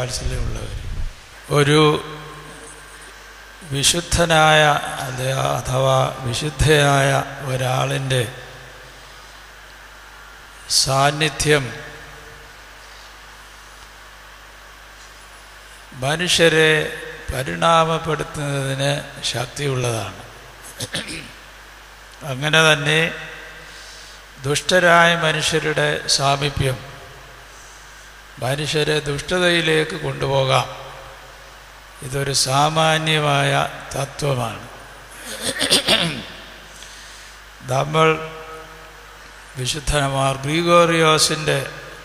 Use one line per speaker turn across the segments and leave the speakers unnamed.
വാത്സല്യമുള്ളവർ ഒരു വിശുദ്ധനായ അതെ അഥവാ വിശുദ്ധയായ ഒരാളിൻ്റെ സാന്നിധ്യം മനുഷ്യരെ പരിണാമപ്പെടുത്തുന്നതിന് ശക്തിയുള്ളതാണ് അങ്ങനെ തന്നെ ദുഷ്ടരായ മനുഷ്യരുടെ സാമീപ്യം മനുഷ്യരെ ദുഷ്ടതയിലേക്ക് കൊണ്ടുപോകാം ഇതൊരു സാമാന്യമായ തത്വമാണ് നമ്മൾ വിശുദ്ധന്മാർ ഗ്രീഗോറിയോസിൻ്റെ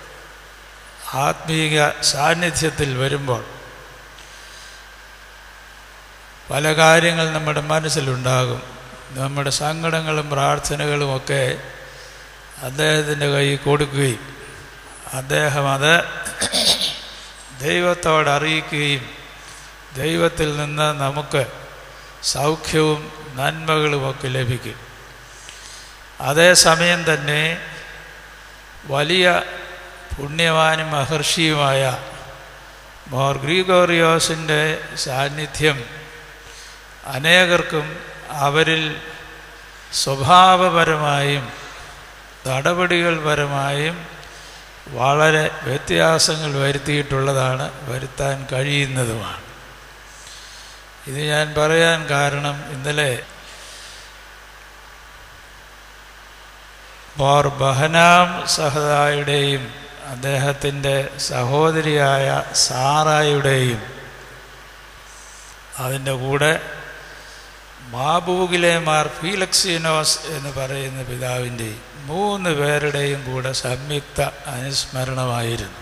ആത്മീക സാന്നിധ്യത്തിൽ വരുമ്പോൾ പല കാര്യങ്ങൾ നമ്മുടെ മനസ്സിലുണ്ടാകും നമ്മുടെ സങ്കടങ്ങളും പ്രാർത്ഥനകളും ഒക്കെ അദ്ദേഹത്തിൻ്റെ കയ്യിൽ കൊടുക്കുകയും അദ്ദേഹം അത് ദൈവത്തോട് അറിയിക്കുകയും ദൈവത്തിൽ നിന്ന് നമുക്ക് സൗഖ്യവും നന്മകളുമൊക്കെ ലഭിക്കും അതേസമയം തന്നെ വലിയ പുണ്യവാനും മഹർഷിയുമായ മോർ ഗ്രീഗോറിയോസിൻ്റെ സാന്നിധ്യം അനേകർക്കും അവരിൽ സ്വഭാവപരമായും നടപടികൾ പരമായും വളരെ വ്യത്യാസങ്ങൾ വരുത്തിയിട്ടുള്ളതാണ് വരുത്താൻ കഴിയുന്നതുമാണ് ഇത് ഞാൻ പറയാൻ കാരണം ഇന്നലെ മോർ ബഹനാം സഹദായുടെയും അദ്ദേഹത്തിൻ്റെ സഹോദരിയായ സാറായുടെയും അതിൻ്റെ കൂടെ മാബൂഗിലെ മാർ ഫീലക്സിനോസ് എന്ന് പറയുന്ന പിതാവിൻ്റെയും മൂന്ന് പേരുടെയും കൂടെ സംയുക്ത അനുസ്മരണമായിരുന്നു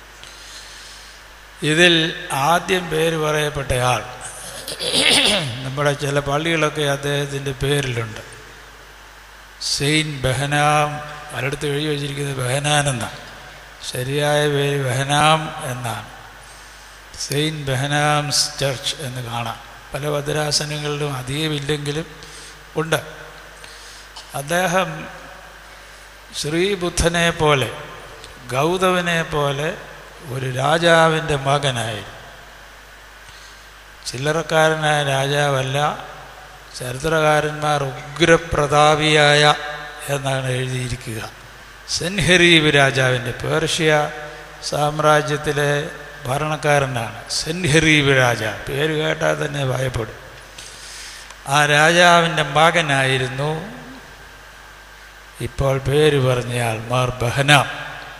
ഇതിൽ ആദ്യം പേര് പറയപ്പെട്ടയാൾ നമ്മുടെ ചില പള്ളികളൊക്കെ അദ്ദേഹത്തിൻ്റെ പേരിലുണ്ട് സെയിൻ ബഹനാം പലയിടത്ത് എഴുതി വച്ചിരിക്കുന്നത് ബഹനാൻ എന്നാണ് ശരിയായ പേര് ബഹനാം എന്നാണ് സെയിൻ ബഹനാംസ് ചർച്ച് എന്ന് കാണാം പല ഭദ്രാസനങ്ങളിലും അധികമില്ലെങ്കിലും ഉണ്ട് അദ്ദേഹം ശ്രീബുദ്ധനെ പോലെ ഗൗതമനെ പോലെ ഒരു രാജാവിൻ്റെ മകനായിരുന്നു ചില്ലറക്കാരനായ രാജാവല്ല ചരിത്രകാരന്മാർ ഉഗ്രപ്രതാപിയായ എന്നാണ് എഴുതിയിരിക്കുക സെൻഹെരീബ് രാജാവിൻ്റെ പേർഷ്യ സാമ്രാജ്യത്തിലെ ഭരണക്കാരനാണ് സെൻഹെരീബ് രാജ പേര് കേട്ടാൽ തന്നെ ഭയപ്പെടും ആ രാജാവിൻ്റെ മകനായിരുന്നു ഇപ്പോൾ പേര് പറഞ്ഞയാൾ മാർ ബഹനാം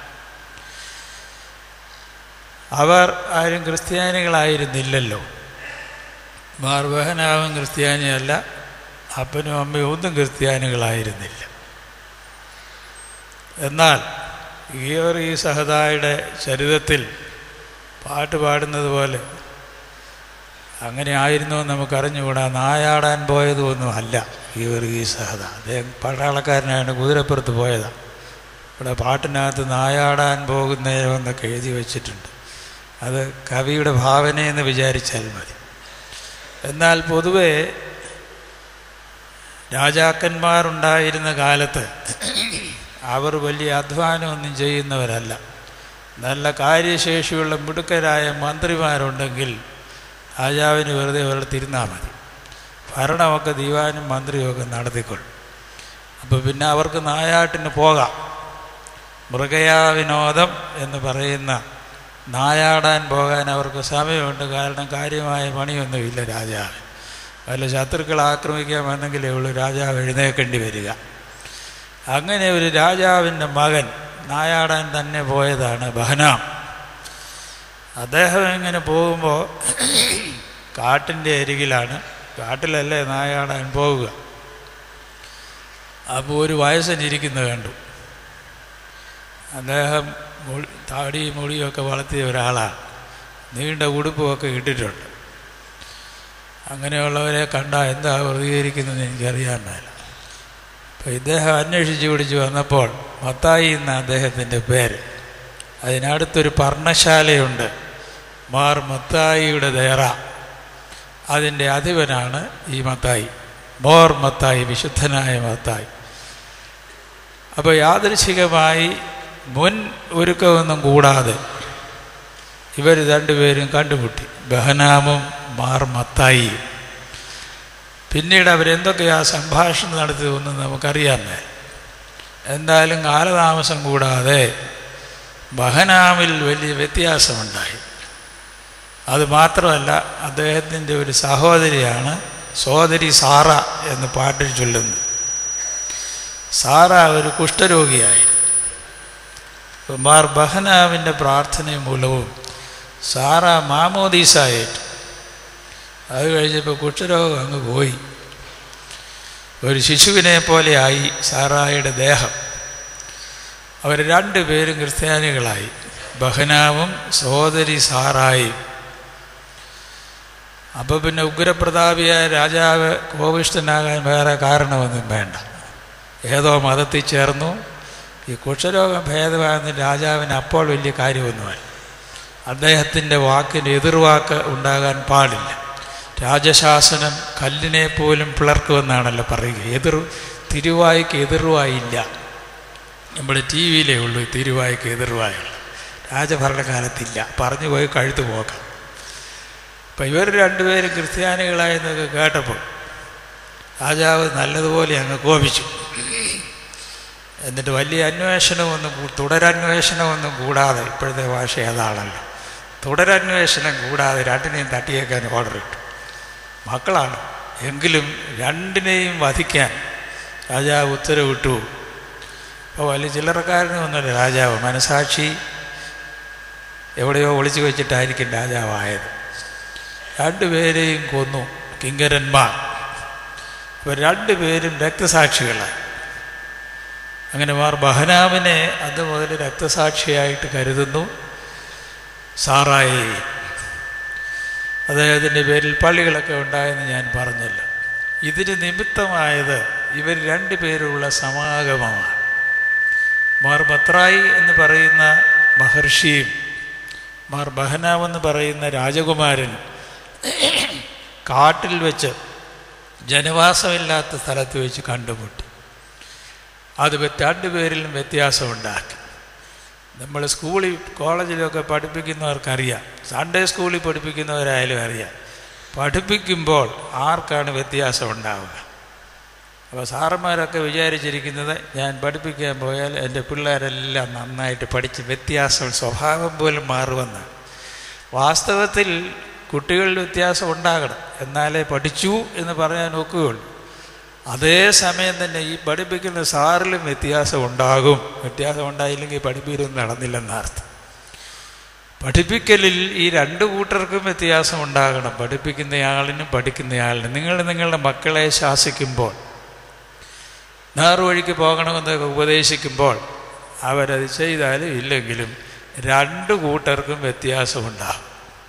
അവർ ആരും ക്രിസ്ത്യാനികളായിരുന്നില്ലല്ലോ മാർ ബഹനാവും ക്രിസ്ത്യാനിയല്ല അപ്പനും അമ്മയും ഒന്നും ക്രിസ്ത്യാനികളായിരുന്നില്ല എന്നാൽ ഈയോർ ഈ സഹദായുടെ ചരിതത്തിൽ പാട്ട് പാടുന്നത് പോലെ അങ്ങനെ ആയിരുന്നു എന്ന് നമുക്കറിഞ്ഞുകൂടാ നായാടാൻ പോയതൊന്നും അല്ല ഈവർ ഈ സഹദ അദ്ദേഹം പട്ടാളക്കാരനാണ് കുതിരപ്പുറത്ത് പോയതാണ് ഇവിടെ പാട്ടിനകത്ത് നായാടാൻ പോകുന്നേരം എന്നൊക്കെ എഴുതി വച്ചിട്ടുണ്ട് അത് കവിയുടെ ഭാവനയെന്ന് വിചാരിച്ചാൽ മതി എന്നാൽ പൊതുവെ രാജാക്കന്മാരുണ്ടായിരുന്ന കാലത്ത് അവർ വലിയ അധ്വാനമൊന്നും ചെയ്യുന്നവരല്ല നല്ല കാര്യശേഷിയുള്ള മിടുക്കരായ മന്ത്രിമാരുണ്ടെങ്കിൽ രാജാവിന് വെറുതെ വെറുത്തിരുന്നാൽ മതി ഭരണമൊക്കെ ദീവാനും മന്ത്രിയുമൊക്കെ നടത്തിക്കൊള്ളും അപ്പോൾ പിന്നെ അവർക്ക് നായാട്ടിന് പോകാം മൃഗയാ വിനോദം എന്ന് പറയുന്ന നായാടാൻ പോകാൻ അവർക്ക് സമയമുണ്ട് കാരണം കാര്യമായ പണിയൊന്നുമില്ല രാജാവ് വല്ല ശത്രുക്കൾ ആക്രമിക്കാൻ വന്നെങ്കിലേ ഉള്ളൂ രാജാവ് എഴുന്നേക്കേണ്ടി വരിക അങ്ങനെ ഒരു രാജാവിൻ്റെ മകൻ നായാടാൻ തന്നെ പോയതാണ് ബഹനാം അദ്ദേഹം ഇങ്ങനെ പോകുമ്പോൾ കാട്ടിൻ്റെ അരികിലാണ് കാട്ടിലല്ലേ നായാടാൻ പോവുക അപ്പോൾ ഒരു വയസ്സനിരിക്കുന്നത് കണ്ടു അദ്ദേഹം താടിയും മുടിയൊക്കെ വളർത്തിയ ഒരാളാണ് നീണ്ട ഉടുപ്പുമൊക്കെ ഇട്ടിട്ടുണ്ട് അങ്ങനെയുള്ളവരെ കണ്ടാൽ എന്താ പ്രതികരിക്കുന്നതെന്ന് എനിക്കറിയാൻ മേല അപ്പോൾ ഇദ്ദേഹം അന്വേഷിച്ച് പിടിച്ച് വന്നപ്പോൾ മത്തായി എന്ന അദ്ദേഹത്തിൻ്റെ പേര് അതിനടുത്തൊരു പർണശാലയുണ്ട് മാർ മത്തായിയുടെ ദേറ അതിൻ്റെ അധിപനാണ് ഈ മത്തായി മോർ മത്തായി വിശുദ്ധനായ മത്തായി അപ്പോൾ യാദൃശികമായി മുൻ ഒരുക്കമൊന്നും കൂടാതെ ഇവർ രണ്ടുപേരും കണ്ടുമുട്ടി ബഹനാമും മാർ മത്തായിയും പിന്നീട് അവരെന്തൊക്കെയാ സംഭാഷണം നടത്തിയതെന്ന് നമുക്കറിയാൻ മേൽ എന്തായാലും കാലതാമസം കൂടാതെ ബഹനാമിൽ വലിയ വ്യത്യാസമുണ്ടായി അത് മാത്രമല്ല അദ്ദേഹത്തിൻ്റെ ഒരു സഹോദരിയാണ് സഹോദരി സാറ എന്ന് പാട്ടിൽ ചൊല്ലുന്നത് സാറ ഒരു കുഷ്ഠരോഗിയായിരുന്നു മാർ ബഹനാവിൻ്റെ പ്രാർത്ഥന മൂലവും സാറ മാമോദീസായിട്ട് അത് കഴിഞ്ഞപ്പോൾ കുഷ്ഠരോഗം അങ്ങ് പോയി ഒരു ശിശുവിനെ പോലെയായി സാറായുടെ ദേഹം അവർ രണ്ടുപേരും ക്രിസ്ത്യാനികളായി ബഹനാവും സഹോദരി സാറായും അപ്പോൾ പിന്നെ ഉഗ്രപ്രതാപിയായ രാജാവ് കോപിഷ്ഠനാകാൻ വേറെ കാരണമൊന്നും വേണ്ട ഏതോ മതത്തിൽ ചേർന്നു ഈ കുഷ്ഠരോഗം ഭേദമാകുന്ന രാജാവിന് അപ്പോൾ വലിയ കാര്യമൊന്നുമല്ല അദ്ദേഹത്തിൻ്റെ വാക്കിന് എതിർവാക്ക് ഉണ്ടാകാൻ പാടില്ല രാജശാസനം കല്ലിനെ പോലും പിളർക്കുമെന്നാണല്ലോ പറയുക എതിർ തിരുവായ്ക്ക് എതിർവായില്ല നമ്മുടെ ടി വിയിലേ ഉള്ളൂ ഈ തിരുവായ്ക്ക് എതിർവായുള്ള രാജഭരണകാലത്തില്ല പറഞ്ഞു പോയി കഴുത്ത് പോക്കാം അപ്പം ഇവർ രണ്ടുപേരും ക്രിസ്ത്യാനികളായെന്നൊക്കെ കേട്ടപ്പോൾ രാജാവ് നല്ലതുപോലെ അങ്ങ് കോപിച്ചു എന്നിട്ട് വലിയ അന്വേഷണമൊന്നും കൂ- തുടരന്വേഷണമൊന്നും കൂടാതെ ഇപ്പോഴത്തെ ഭാഷ ഏതാണല്ലോ തുടരന്വേഷണം കൂടാതെ രണ്ടിനെയും തട്ടിയേക്കാൻ ഓർഡർ ഇട്ടു മക്കളാണ് എങ്കിലും രണ്ടിനെയും വധിക്കാൻ രാജാവ് ഉത്തരവിട്ടു അപ്പോൾ വലിയ ചില്ലറക്കാരനൊന്നുമല്ല രാജാവ് മനസാക്ഷി എവിടെയോ ഒളിച്ചു വെച്ചിട്ടായിരിക്കും രാജാവായത് രണ്ടുപേരെയും കൊന്നു കിങ്കരന്മാർ അപ്പോൾ രണ്ടുപേരും രക്തസാക്ഷികളായി അങ്ങനെ മാർ ബഹനാമിനെ അത് മുതൽ രക്തസാക്ഷിയായിട്ട് കരുതുന്നു സാറായി അദ്ദേഹത്തിൻ്റെ പേരിൽ പള്ളികളൊക്കെ ഉണ്ടായെന്ന് ഞാൻ പറഞ്ഞല്ലോ ഇതിന് നിമിത്തമായത് ഇവർ രണ്ടുപേരുള്ള സമാഗമമാണ് മാർ ബത്രായി എന്ന് പറയുന്ന മഹർഷിയും മാർ ബഹനാവ് എന്ന് പറയുന്ന രാജകുമാരൻ കാട്ടിൽ വെച്ച് ജനവാസമില്ലാത്ത സ്ഥലത്ത് വെച്ച് കണ്ടുമുട്ടി അത് രണ്ടുപേരിലും വ്യത്യാസമുണ്ടാക്കി നമ്മൾ സ്കൂളിൽ കോളേജിലൊക്കെ പഠിപ്പിക്കുന്നവർക്കറിയാം സൺഡേ സ്കൂളിൽ പഠിപ്പിക്കുന്നവരായാലും അറിയാം പഠിപ്പിക്കുമ്പോൾ ആർക്കാണ് വ്യത്യാസം ഉണ്ടാവുക അപ്പോൾ സാറന്മാരൊക്കെ വിചാരിച്ചിരിക്കുന്നത് ഞാൻ പഠിപ്പിക്കാൻ പോയാൽ എൻ്റെ പിള്ളേരെല്ലാം നന്നായിട്ട് പഠിച്ച് വ്യത്യാസം സ്വഭാവം പോലും മാറുമെന്നാണ് വാസ്തവത്തിൽ കുട്ടികളിൽ വ്യത്യാസം ഉണ്ടാകണം എന്നാലേ പഠിച്ചു എന്ന് പറയാൻ ഒക്കുകയുള്ളൂ അതേസമയം തന്നെ ഈ പഠിപ്പിക്കുന്ന സാറിലും വ്യത്യാസം ഉണ്ടാകും വ്യത്യാസം ഉണ്ടായില്ലെങ്കിൽ പഠിപ്പിക്കലൊന്നും നടന്നില്ലെന്നർത്ഥം പഠിപ്പിക്കലിൽ ഈ രണ്ട് കൂട്ടർക്കും വ്യത്യാസം ഉണ്ടാകണം പഠിപ്പിക്കുന്നയാളിനും പഠിക്കുന്നയാളിനും നിങ്ങൾ നിങ്ങളുടെ മക്കളെ ശാസിക്കുമ്പോൾ നേർവഴിക്ക് പോകണമെന്നൊക്കെ ഉപദേശിക്കുമ്പോൾ അവരത് ചെയ്താലും ഇല്ലെങ്കിലും രണ്ട് കൂട്ടർക്കും വ്യത്യാസമുണ്ടാകും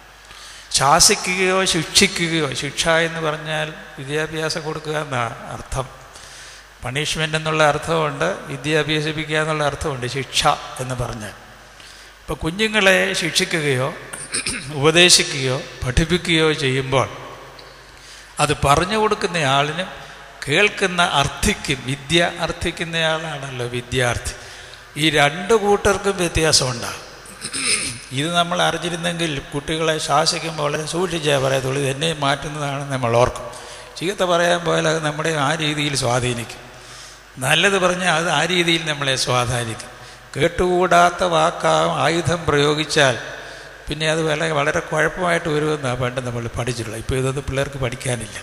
ശാസിക്കുകയോ ശിക്ഷിക്കുകയോ ശിക്ഷ എന്ന് പറഞ്ഞാൽ വിദ്യാഭ്യാസം കൊടുക്കുക എന്നാണ് അർത്ഥം പണിഷ്മെൻ്റ് എന്നുള്ള അർത്ഥമുണ്ട് വിദ്യ അഭ്യസിപ്പിക്കുക എന്നുള്ള അർത്ഥമുണ്ട് ശിക്ഷ എന്ന് പറഞ്ഞാൽ ഇപ്പോൾ കുഞ്ഞുങ്ങളെ ശിക്ഷിക്കുകയോ ഉപദേശിക്കുകയോ പഠിപ്പിക്കുകയോ ചെയ്യുമ്പോൾ അത് പറഞ്ഞു കൊടുക്കുന്ന ആളിനും കേൾക്കുന്ന അർത്ഥിക്കും വിദ്യ അർത്ഥിക്കുന്നയാളാണല്ലോ വിദ്യാർത്ഥി ഈ രണ്ട് കൂട്ടർക്കും വ്യത്യാസമുണ്ടാകും ഇത് നമ്മൾ അറിഞ്ഞിരുന്നെങ്കിൽ കുട്ടികളെ ശാസിക്കുമ്പോൾ വളരെ സൂക്ഷിച്ചേ പറയത്തുള്ളൂ ഇത് എന്നെ മാറ്റുന്നതാണ് നമ്മൾ ഓർക്കും ചീത്ത പറയാൻ പോയാൽ അത് നമ്മളെ ആ രീതിയിൽ സ്വാധീനിക്കും നല്ലത് പറഞ്ഞാൽ അത് ആ രീതിയിൽ നമ്മളെ സ്വാധീനിക്കും കേട്ടുകൂടാത്ത വാക്കാ ആയുധം പ്രയോഗിച്ചാൽ പിന്നെ അത് വളരെ വളരെ കുഴപ്പമായിട്ട് വരുമെന്നാണ് പണ്ട് നമ്മൾ പഠിച്ചിട്ടുള്ളത് ഇപ്പോൾ ഇതൊന്നും പിള്ളേർക്ക് പഠിക്കാനില്ല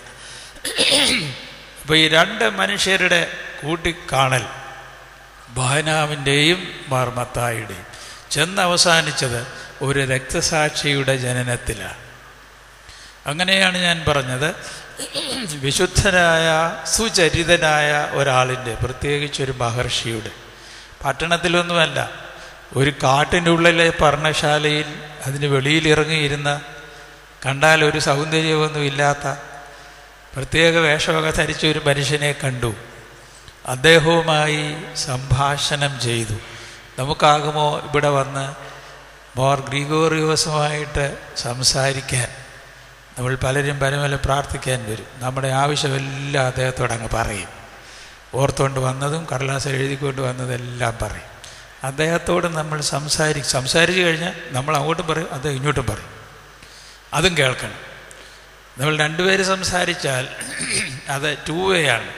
അപ്പോൾ ഈ രണ്ട് മനുഷ്യരുടെ കൂട്ടിക്കാണൽ ബഹനാവിൻ്റെയും മാർമത്തായുടെയും ചെന്ന് അവസാനിച്ചത് ഒരു രക്തസാക്ഷിയുടെ ജനനത്തിലാണ് അങ്ങനെയാണ് ഞാൻ പറഞ്ഞത് വിശുദ്ധനായ സുചരിതനായ ഒരാളിൻ്റെ പ്രത്യേകിച്ചൊരു മഹർഷിയുടെ പട്ടണത്തിലൊന്നുമല്ല ഒരു കാട്ടിൻ്റെ ഉള്ളിലെ പർണശാലയിൽ അതിന് വെളിയിലിറങ്ങിയിരുന്ന കണ്ടാൽ ഒരു സൗന്ദര്യമൊന്നും ഇല്ലാത്ത പ്രത്യേക വേഷമൊക്കെ ധരിച്ച ഒരു മനുഷ്യനെ കണ്ടു അദ്ദേഹവുമായി സംഭാഷണം ചെയ്തു നമുക്കാകുമോ ഇവിടെ വന്ന് മോർ ഗ്രിഗോറിയോസുമായിട്ട് സംസാരിക്കാൻ നമ്മൾ പലരും പല പല പ്രാർത്ഥിക്കാൻ വരും നമ്മുടെ ആവശ്യമെല്ലാം അദ്ദേഹത്തോട് അങ്ങ് പറയും ഓർത്തുകൊണ്ട് വന്നതും കടലാസ് എഴുതിക്കൊണ്ട് വന്നതെല്ലാം പറയും അദ്ദേഹത്തോട് നമ്മൾ സംസാരിക്കും സംസാരിച്ച് കഴിഞ്ഞാൽ നമ്മൾ അങ്ങോട്ടും പറയും അദ്ദേഹം ഇങ്ങോട്ടും പറയും അതും കേൾക്കണം നമ്മൾ രണ്ടുപേര് സംസാരിച്ചാൽ അത് ടൂ വേ ആണ്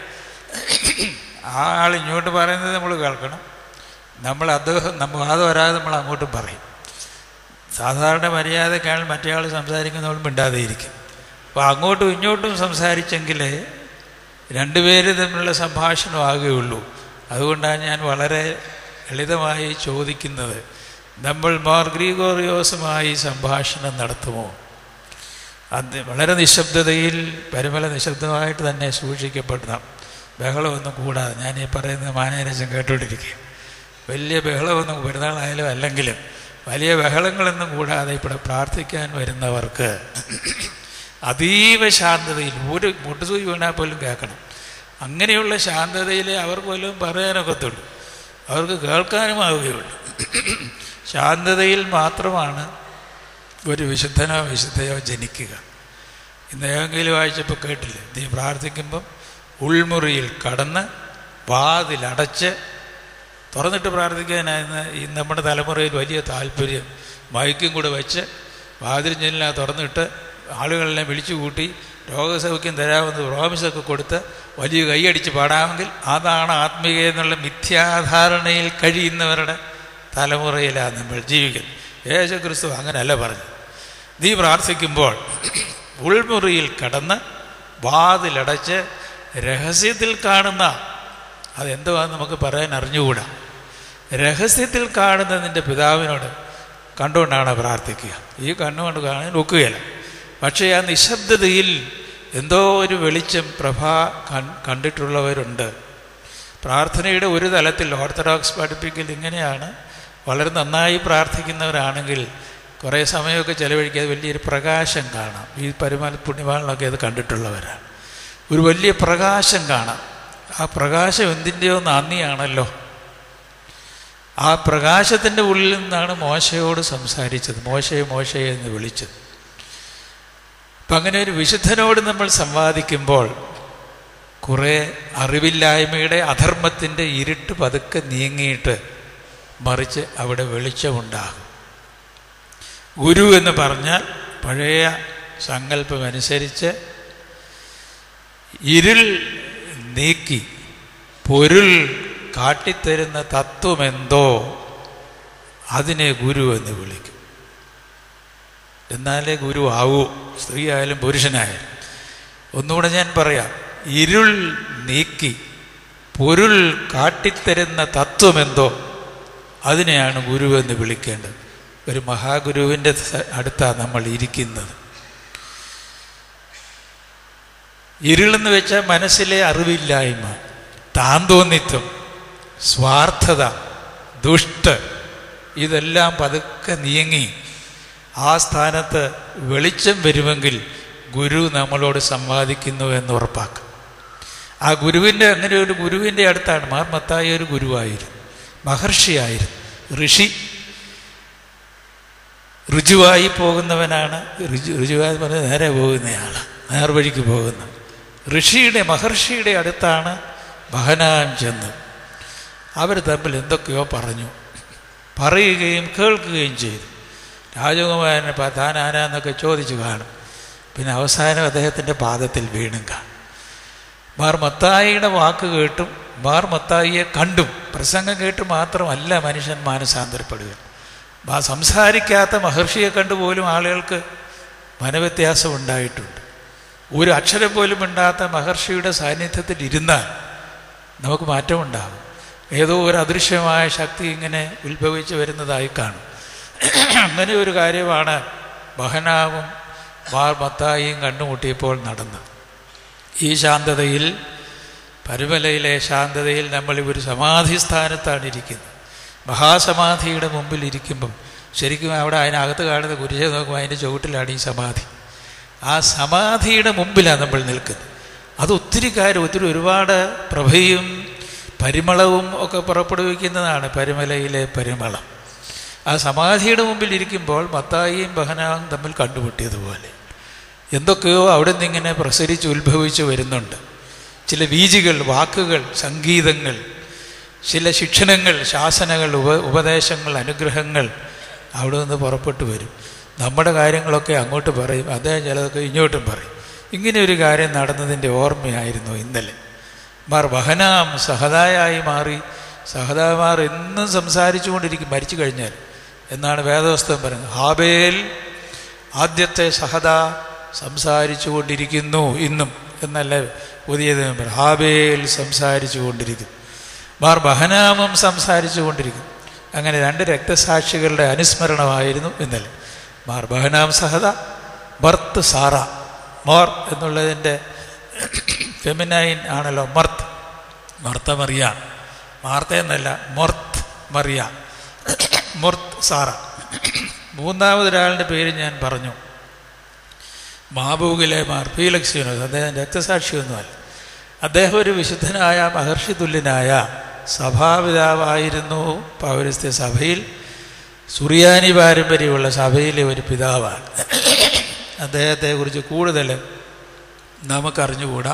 ആ ആൾ ഇങ്ങോട്ട് പറയുന്നത് നമ്മൾ കേൾക്കണം നമ്മൾ അദ്ദേഹം നമ്മൾ വാദം വരാതെ നമ്മൾ അങ്ങോട്ടും പറയും സാധാരണ മര്യാദക്കാൾ മറ്റേ ആൾ സംസാരിക്കുന്നവൾ മിണ്ടാതെ ഇരിക്കും അപ്പോൾ അങ്ങോട്ടും ഇങ്ങോട്ടും സംസാരിച്ചെങ്കിലേ രണ്ടുപേര് തമ്മിലുള്ള സംഭാഷണം ആകുകയുള്ളൂ അതുകൊണ്ടാണ് ഞാൻ വളരെ ലളിതമായി ചോദിക്കുന്നത് നമ്മൾ മാർ ഗ്രീഗോറിയോസുമായി സംഭാഷണം നടത്തുമോ അത് വളരെ നിശബ്ദതയിൽ പരിമല നിശബ്ദമായിട്ട് തന്നെ സൂക്ഷിക്കപ്പെടണം ബഹളമൊന്നും കൂടാതെ ഞാൻ ഈ പറയുന്നത് മാനേരസം കേട്ടുകൊണ്ടിരിക്കുക വലിയ ബഹളമൊന്നും പെരുന്നാളായാലും അല്ലെങ്കിലും വലിയ ബഹളങ്ങളൊന്നും കൂടാതെ ഇവിടെ പ്രാർത്ഥിക്കാൻ വരുന്നവർക്ക് അതീവ ശാന്തതയിൽ ഒരു മുട്ടുസൂചി വീണാൽ പോലും കേൾക്കണം അങ്ങനെയുള്ള ശാന്തതയിൽ അവർ പോലും പറയാനൊക്കത്തുള്ളൂ അവർക്ക് കേൾക്കാനും ആവുകയുള്ളൂ ശാന്തതയിൽ മാത്രമാണ് ഒരു വിശുദ്ധനോ വിശുദ്ധയോ ജനിക്കുക ഇന്ന് ഏതെങ്കിലും വായിച്ചപ്പോൾ കേട്ടില്ലേ നീ പ്രാർത്ഥിക്കുമ്പം ഉൾമുറിയിൽ കടന്ന് വാതിലടച്ച് തുറന്നിട്ട് പ്രാർത്ഥിക്കാനായിരുന്നു ഈ നമ്മുടെ തലമുറയിൽ വലിയ താല്പര്യം മയക്കും കൂടെ വെച്ച് വാതിൽ ജനല തുറന്നിട്ട് ആളുകളെല്ലാം വിളിച്ചു കൂട്ടി രോഗസൗഖ്യം തരാമെന്ന് പ്രോമിസൊക്കെ കൊടുത്ത് വലിയ കൈയടിച്ച് പാടാമെങ്കിൽ അതാണ് ആത്മീയ എന്നുള്ള മിഥ്യാധാരണയിൽ കഴിയുന്നവരുടെ തലമുറയിലാണ് നമ്മൾ ജീവിക്കുന്നത് യേശു ക്രിസ്തു അങ്ങനെയല്ല പറഞ്ഞു നീ പ്രാർത്ഥിക്കുമ്പോൾ ഉൾമുറിയിൽ കടന്ന് വാതിലടച്ച് രഹസ്യത്തിൽ കാണുന്ന അതെന്തുവാന്ന് നമുക്ക് പറയാൻ അറിഞ്ഞുകൂടാ രഹസ്യത്തിൽ കാണുന്ന നിൻ്റെ പിതാവിനോട് കണ്ടുകൊണ്ടാണ് പ്രാർത്ഥിക്കുക ഈ കണ്ണുകൊണ്ട് കാണാൻ ഒക്കുകയില്ല പക്ഷേ ആ നിശബ്ദതയിൽ എന്തോ ഒരു വെളിച്ചം പ്രഭ കണ്ടിട്ടുള്ളവരുണ്ട് പ്രാർത്ഥനയുടെ ഒരു തലത്തിൽ ഓർത്തഡോക്സ് പഠിപ്പിക്കൽ ഇങ്ങനെയാണ് വളരെ നന്നായി പ്രാർത്ഥിക്കുന്നവരാണെങ്കിൽ കുറേ സമയമൊക്കെ ചിലവഴിക്കാതെ വലിയൊരു പ്രകാശം കാണാം ഈ പരമാല പുണ്യവാളിലൊക്കെ അത് കണ്ടിട്ടുള്ളവരാണ് ഒരു വലിയ പ്രകാശം കാണാം ആ പ്രകാശം എന്തിൻ്റെയോ നന്ദിയാണല്ലോ ആ പ്രകാശത്തിൻ്റെ ഉള്ളിൽ നിന്നാണ് മോശയോട് സംസാരിച്ചത് മോശയെ മോശയെ എന്ന് വിളിച്ചത് അപ്പം അങ്ങനെ ഒരു വിശുദ്ധനോട് നമ്മൾ സംവാദിക്കുമ്പോൾ കുറേ അറിവില്ലായ്മയുടെ അധർമ്മത്തിൻ്റെ ഇരുട്ട് പതുക്കെ നീങ്ങിയിട്ട് മറിച്ച് അവിടെ വെളിച്ചമുണ്ടാകും ഗുരു എന്ന് പറഞ്ഞാൽ പഴയ സങ്കല്പമനുസരിച്ച് ഇരുൾ നീക്കി പൊരുൾ കാട്ടിത്തരുന്ന തത്വമെന്തോ അതിനെ ഗുരു എന്ന് വിളിക്കും എന്നാലേ ഗുരു ആവൂ സ്ത്രീ ആയാലും പുരുഷനായാലും ഒന്നുകൂടെ ഞാൻ പറയാം ഇരുൾ നീക്കി പൊരുൾ കാട്ടിത്തരുന്ന തത്വമെന്തോ അതിനെയാണ് ഗുരു എന്ന് വിളിക്കേണ്ടത് ഒരു മഹാഗുരുവിൻ്റെ അടുത്താണ് നമ്മൾ ഇരിക്കുന്നത് ഇരുളെന്ന് വെച്ചാൽ മനസ്സിലെ അറിവില്ലായ്മ താന്തോന്നിത്വം സ്വാർത്ഥത ദുഷ്ട ഇതെല്ലാം പതുക്കെ നീങ്ങി ആ സ്ഥാനത്ത് വെളിച്ചം വരുമെങ്കിൽ ഗുരു നമ്മളോട് സംവാദിക്കുന്നു എന്ന് ഉറപ്പാക്കും ആ ഗുരുവിൻ്റെ അങ്ങനെ ഒരു ഗുരുവിൻ്റെ അടുത്താണ് മാർ മത്തായി ഒരു ഗുരുവായിരുന്നു മഹർഷിയായിരുന്നു ഋഷി ഋജുവായി പോകുന്നവനാണ് ഋജു ഋജുവായി പറഞ്ഞാൽ നേരെ പോകുന്നയാളാണ് നേർവഴിക്ക് പോകുന്ന ഋഷിയുടെ മഹർഷിയുടെ അടുത്താണ് ബഹനാൻ ചെന്ന് അവർ തമ്മിൽ എന്തൊക്കെയോ പറഞ്ഞു പറയുകയും കേൾക്കുകയും ചെയ്തു രാജകുമാരനെ താൻ ആരാന്നൊക്കെ ചോദിച്ചു കാണും പിന്നെ അവസാനം അദ്ദേഹത്തിൻ്റെ പാദത്തിൽ വീണും കാണും മാർ മത്തായിയുടെ വാക്ക് കേട്ടും മാർ മത്തായിയെ കണ്ടും പ്രസംഗം കേട്ട് മാത്രമല്ല മനുഷ്യൻ മാനസാന്തരപ്പെടുക ആ സംസാരിക്കാത്ത മഹർഷിയെ കണ്ടുപോലും ആളുകൾക്ക് മനവ്യത്യാസം ഉണ്ടായിട്ടുണ്ട് ഒരു അക്ഷരം പോലും ഉണ്ടാത്ത മഹർഷിയുടെ സാന്നിധ്യത്തിൽ ഇരുന്നാൽ നമുക്ക് മാറ്റമുണ്ടാകും ഏതോ ഒരു അദൃശ്യമായ ശക്തി ഇങ്ങനെ ഉത്ഭവിച്ച് വരുന്നതായി കാണും അങ്ങനെ ഒരു കാര്യമാണ് ബഹനാവും മാർ മത്തായിയും കണ്ടുമുട്ടിയപ്പോൾ നടന്നത് ഈ ശാന്തതയിൽ പരുമലയിലെ ശാന്തതയിൽ നമ്മൾ ഒരു സമാധി സ്ഥാനത്താണ് ഇരിക്കുന്നത് മഹാസമാധിയുടെ മുമ്പിൽ ഇരിക്കുമ്പം ശരിക്കും അവിടെ അതിനകത്ത് കാണുന്ന കുരിശ നോക്കുമ്പോൾ അതിൻ്റെ ചുവട്ടിലാണ് ഈ സമാധി ആ സമാധിയുടെ മുമ്പിലാണ് നമ്മൾ നിൽക്കുന്നത് അത് ഒത്തിരി കാര്യം ഒത്തിരി ഒരുപാട് പ്രഭയും പരിമളവും ഒക്കെ പുറപ്പെടുവിക്കുന്നതാണ് പരിമലയിലെ പരിമളം ആ സമാധിയുടെ മുമ്പിൽ ഇരിക്കുമ്പോൾ മത്തായിയും ബഹനാവും തമ്മിൽ കണ്ടുമുട്ടിയതുപോലെ എന്തൊക്കെയോ അവിടെ നിന്നിങ്ങനെ പ്രസരിച്ച് ഉത്ഭവിച്ച് വരുന്നുണ്ട് ചില വീജികൾ വാക്കുകൾ സംഗീതങ്ങൾ ചില ശിക്ഷണങ്ങൾ ശാസനകൾ ഉപ ഉപദേശങ്ങൾ അനുഗ്രഹങ്ങൾ അവിടെ നിന്ന് പുറപ്പെട്ടു വരും നമ്മുടെ കാര്യങ്ങളൊക്കെ അങ്ങോട്ട് പറയും അദ്ദേഹം ചിലതൊക്കെ ഇങ്ങോട്ടും പറയും ഇങ്ങനെ ഒരു കാര്യം നടന്നതിൻ്റെ ഓർമ്മയായിരുന്നു ഇന്നലെ മാർ വഹനാം സഹതായായി മാറി സഹതാമാർ എന്നും സംസാരിച്ചു കൊണ്ടിരിക്കും മരിച്ചു കഴിഞ്ഞാൽ എന്നാണ് വേദവസ്തം പറയുന്നത് ഹാബേൽ ആദ്യത്തെ സഹത സംസാരിച്ചു കൊണ്ടിരിക്കുന്നു ഇന്നും എന്നല്ല പുതിയ നിയമം ഹാബേൽ സംസാരിച്ചു കൊണ്ടിരിക്കുന്നു മാർ ബഹനാമം സംസാരിച്ചു കൊണ്ടിരിക്കുന്നു അങ്ങനെ രണ്ട് രക്തസാക്ഷികളുടെ അനുസ്മരണമായിരുന്നു ഇന്നലെ മാർ ബഹനാം സഹത ബർത്ത് സാറ മോർ എന്നുള്ളതിൻ്റെ ഫെമിനൈൻ ആണല്ലോ മർത്ത് മർത്ത മറിയ മാർത്ത എന്നല്ല മൊർത്ത് മറിയ മൊർത്ത് സാറ മൂന്നാമതൊരാളുടെ പേര് ഞാൻ പറഞ്ഞു മാബൂഗിലെ മാർ ഫീലക്സിയോനോസ് അദ്ദേഹം രക്തസാക്ഷിയൊന്നുമല്ല അദ്ദേഹം ഒരു വിശുദ്ധനായ മഹർഷി തുല്യനായ സഭാപിതാവായിരുന്നു പൗരസ്ത്യ സഭയിൽ സുറിയാനി പാരമ്പര്യമുള്ള സഭയിലെ ഒരു പിതാവാണ് അദ്ദേഹത്തെക്കുറിച്ച് കൂടുതൽ നമുക്കറിഞ്ഞുകൂടാ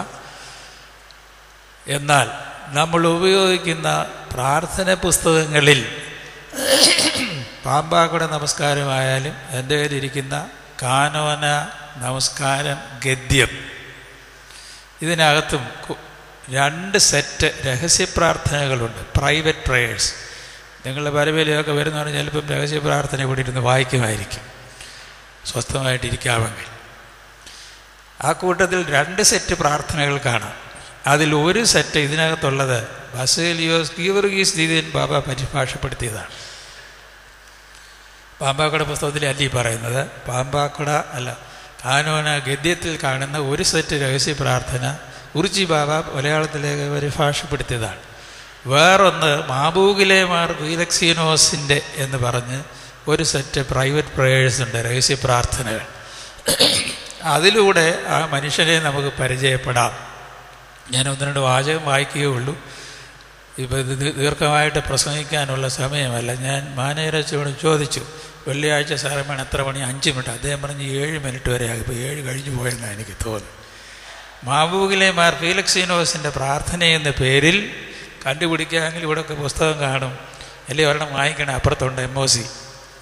എന്നാൽ നമ്മൾ ഉപയോഗിക്കുന്ന പ്രാർത്ഥന പുസ്തകങ്ങളിൽ പാമ്പാക്കുട നമസ്കാരമായാലും എൻ്റെ കയ്യിലിരിക്കുന്ന കാനോന നമസ്കാരം ഗദ്യം ഇതിനകത്തും കു- രണ്ട് സെറ്റ് രഹസ്യ പ്രാർത്ഥനകളുണ്ട് പ്രൈവറ്റ് പ്രേയേഴ്സ് നിങ്ങളുടെ പരമ്പരയൊക്കെ വരുന്നവർ ചിലപ്പം രഹസ്യ പ്രാർത്ഥന ഇവിടെ ഇരുന്ന് വായിക്കുമായിരിക്കും സ്വസ്ഥമായിട്ടിരിക്കാമെങ്കിൽ ആ കൂട്ടത്തിൽ രണ്ട് സെറ്റ് പ്രാർത്ഥനകൾ കാണാം അതിൽ ഒരു സെറ്റ് ഇതിനകത്തുള്ളത് ബസേലിയോസ് ഗീവർഗീസ് ദീദിൻ ബാബ പരിഭാഷപ്പെടുത്തിയതാണ് പാമ്പാക്കുട പുസ്തകത്തിൽ അല്ലി പറയുന്നത് പാമ്പാക്കുട അല്ല കാനോന ഗദ്യത്തിൽ കാണുന്ന ഒരു സെറ്റ് രഹസ്യ പ്രാർത്ഥന ഉറുച്ചി ബാബ മലയാളത്തിലേക്ക് പരിഭാഷപ്പെടുത്തിയതാണ് വേറൊന്ന് മാബൂഗിലെ മാർ ഫീലക്സീനോസിൻ്റെ എന്ന് പറഞ്ഞ് ഒരു സെറ്റ് പ്രൈവറ്റ് പ്രേയേഴ്സ് ഉണ്ട് രഹസ്യ പ്രാർത്ഥനകൾ അതിലൂടെ ആ മനുഷ്യനെ നമുക്ക് പരിചയപ്പെടാം ഞാൻ ഒന്ന് രണ്ട് വാചകം വായിക്കുകയുള്ളൂ ഇപ്പോൾ ഇത് ദീ- ദീർഘമായിട്ട് പ്രസംഗിക്കാനുള്ള സമയമല്ല ഞാൻ മാനേജറച്ചോട് ചോദിച്ചു വെള്ളിയാഴ്ച സാറേ വേണം എത്ര മണി അഞ്ച് മിനിറ്റ് അദ്ദേഹം പറഞ്ഞ് ഏഴ് മിനിറ്റ് വരെ ആയി ഇപ്പോൾ ഏഴ് കഴിഞ്ഞു പോയെന്നാണ് എനിക്ക് തോന്നുന്നത് മാബൂഗിലെ മാർ ഫീലക്സീനോസിൻ്റെ പ്രാർത്ഥന എന്ന പേരിൽ കണ്ടുപിടിക്കാമെങ്കിൽ ഇവിടെയൊക്കെ പുസ്തകം കാണും അല്ലെങ്കിൽ ഒരെണ്ണം വാങ്ങിക്കണം അപ്പുറത്തുണ്ട് എം ഒ സി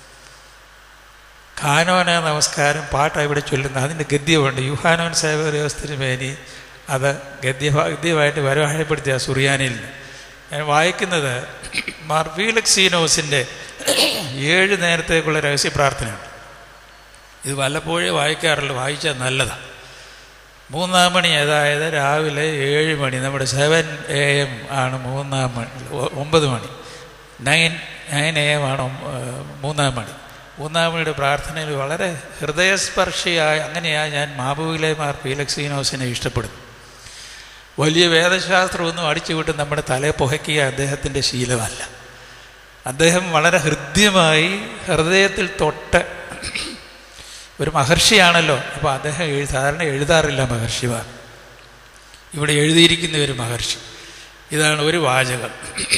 ഖാനോന നമസ്കാരം പാട്ടാണ് ഇവിടെ ചൊല്ലുന്നത് അതിൻ്റെ ഗദ്യമുണ്ട് യുഹാനോൻ സേവകരവസ്ഥന് മേനി അത് ഗദ്യ ഗദ്യമായിട്ട് പരിഭാഷപ്പെടുത്തിയ സുറിയാനിൽ നിന്ന് ഞാൻ വായിക്കുന്നത് മാർ ഫീലക്സീനോസിൻ്റെ ഏഴ് നേരത്തേക്കുള്ള രഹസ്യ പ്രാർത്ഥനയുണ്ട് ഇത് വല്ലപ്പോഴേ വായിക്കാറുള്ളൂ വായിച്ചാൽ നല്ലതാണ് മൂന്നാം മണി അതായത് രാവിലെ ഏഴ് മണി നമ്മുടെ സെവൻ എ എം ആണ് മൂന്നാം മണി ഒ- ഒമ്പത് മണി നയൻ നയൻ എ എം ആണ് ഒമ്പ- ഏഹ് മൂന്നാം മണി മൂന്നാം മണിയുടെ പ്രാർത്ഥനയിൽ വളരെ ഹൃദയസ്പർശിയായ അങ്ങനെയാണ് ഞാൻ മാബുവിലെ മാർ ഫീലക്സീനോസിനെ ഇഷ്ടപ്പെടുന്നു വലിയ വേദശാസ്ത്രമൊന്നും അടിച്ചുവിട്ട് നമ്മുടെ തലയെ പുഹയ്ക്കുക അദ്ദേഹത്തിൻ്റെ ശീലമല്ല അദ്ദേഹം വളരെ ഹൃദ്യമായി ഹൃദയത്തിൽ തൊട്ട് ഒരു മഹർഷിയാണല്ലോ അപ്പോൾ അദ്ദേഹം എഴു സാധാരണ എഴുതാറില്ല മഹർഷിമാർ ഇവിടെ എഴുതിയിരിക്കുന്ന ഒരു മഹർഷി ഇതാണ് ഒരു വാചകം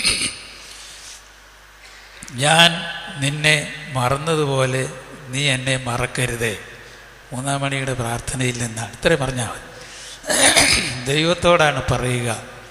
ഞാൻ നിന്നെ മറന്നതുപോലെ നീ എന്നെ മറക്കരുതേ മൂന്നാം മണിയുടെ പ്രാർത്ഥനയിൽ നിന്നാണ് ഇത്രയും പറഞ്ഞാൽ മതി ദൈവത്തോടാണ് പറയുക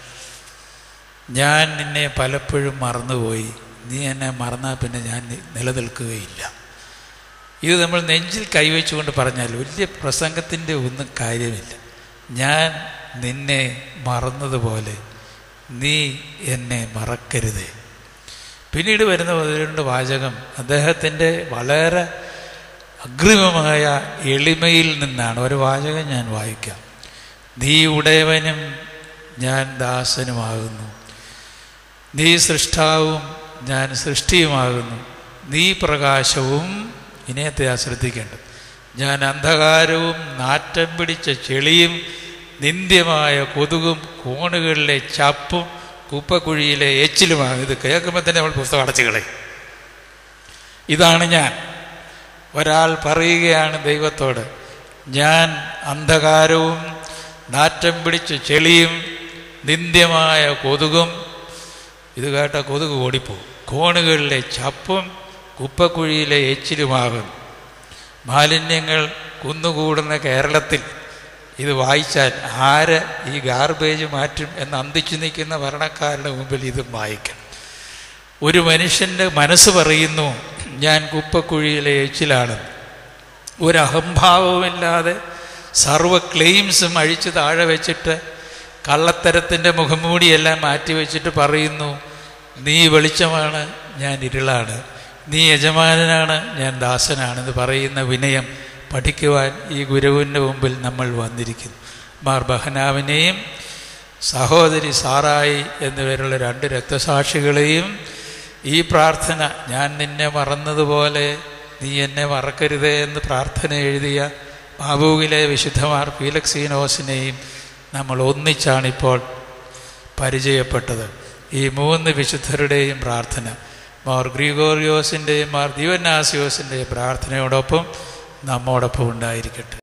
ഞാൻ നിന്നെ പലപ്പോഴും മറന്നുപോയി നീ എന്നെ മറന്നാൽ പിന്നെ ഞാൻ നി- നിലനിൽക്കുകയില്ല ഇത് നമ്മൾ നെഞ്ചിൽ കൈവച്ചുകൊണ്ട് പറഞ്ഞാൽ വലിയ പ്രസംഗത്തിൻ്റെ ഒന്നും കാര്യമില്ല ഞാൻ നിന്നെ മറന്നതുപോലെ നീ എന്നെ മറക്കരുതേ പിന്നീട് വരുന്ന ഒന്ന് രണ്ട് വാചകം അദ്ദേഹത്തിൻ്റെ വളരെ അഗ്രിമമായ എളിമയിൽ നിന്നാണ് ഒരു വാചകം ഞാൻ വായിക്കാം നീ ഉടയവനും ഞാൻ ദാസനുമാകുന്നു നീ സൃഷ്ടാവും ഞാൻ സൃഷ്ടിയുമാകുന്നു നീ പ്രകാശവും ഇനിയത്തെ ആ ശ്രദ്ധിക്കേണ്ടത് ഞാൻ അന്ധകാരവും നാറ്റം പിടിച്ച ചെളിയും നിന്ദ്യമായ കൊതുകും കോണുകളിലെ ചപ്പും കുപ്പക്കുഴിയിലെ എച്ചിലുമാണ് ഇത് കേൾക്കുമ്പോൾ തന്നെ നമ്മൾ പുസ്തകം അടച്ചു കളയും ഇതാണ് ഞാൻ ഒരാൾ പറയുകയാണ് ദൈവത്തോട് ഞാൻ അന്ധകാരവും നാറ്റം പിടിച്ച ചെളിയും നിന്ദ്യമായ കൊതുകും ഇത് കേട്ട കൊതുക് ഓടിപ്പോവും കോണുകളിലെ ചപ്പും കുപ്പക്കുഴിയിലെ എച്ചിലുമാകും മാലിന്യങ്ങൾ കുന്നുകൂടുന്ന കേരളത്തിൽ ഇത് വായിച്ചാൽ ആര് ഈ ഗാർബേജ് മാറ്റും എന്ന് അന്തിച്ചു നിൽക്കുന്ന ഭരണക്കാരുടെ മുമ്പിൽ ഇത് വായിക്കണം ഒരു മനുഷ്യൻ്റെ മനസ്സ് പറയുന്നു ഞാൻ കുപ്പക്കുഴിയിലെ എച്ചിലാണ് ഒരു അഹംഭാവവുമില്ലാതെ സർവ ക്ലെയിംസും അഴിച്ച് താഴെ വെച്ചിട്ട് കള്ളത്തരത്തിൻ്റെ മുഖംമൂടിയെല്ലാം മാറ്റി വെച്ചിട്ട് പറയുന്നു നീ വെളിച്ചമാണ് ഞാൻ ഇരുളാണ് നീ യജമാനനാണ് ഞാൻ ദാസനാണെന്ന് പറയുന്ന വിനയം പഠിക്കുവാൻ ഈ ഗുരുവിൻ്റെ മുമ്പിൽ നമ്മൾ വന്നിരിക്കുന്നു മാർ ബഹനാവിനെയും സഹോദരി സാറായി എന്നിവരുള്ള രണ്ട് രക്തസാക്ഷികളെയും ഈ പ്രാർത്ഥന ഞാൻ നിന്നെ മറന്നതുപോലെ നീ എന്നെ മറക്കരുതേ എന്ന് പ്രാർത്ഥന എഴുതിയ ബാബുവിലെ വിശുദ്ധമാർ ഫീലക്സീനോസിനെയും നമ്മൾ ഒന്നിച്ചാണിപ്പോൾ പരിചയപ്പെട്ടത് ഈ മൂന്ന് വിശുദ്ധരുടെയും പ്രാർത്ഥന മാർ ഗ്രിഗോറിയോസിൻ്റെയും മാർ ദിവന്നാസിയോസിൻ്റെയും പ്രാർത്ഥനയോടൊപ്പം നമ്മോടൊപ്പം ഉണ്ടായിരിക്കട്ടെ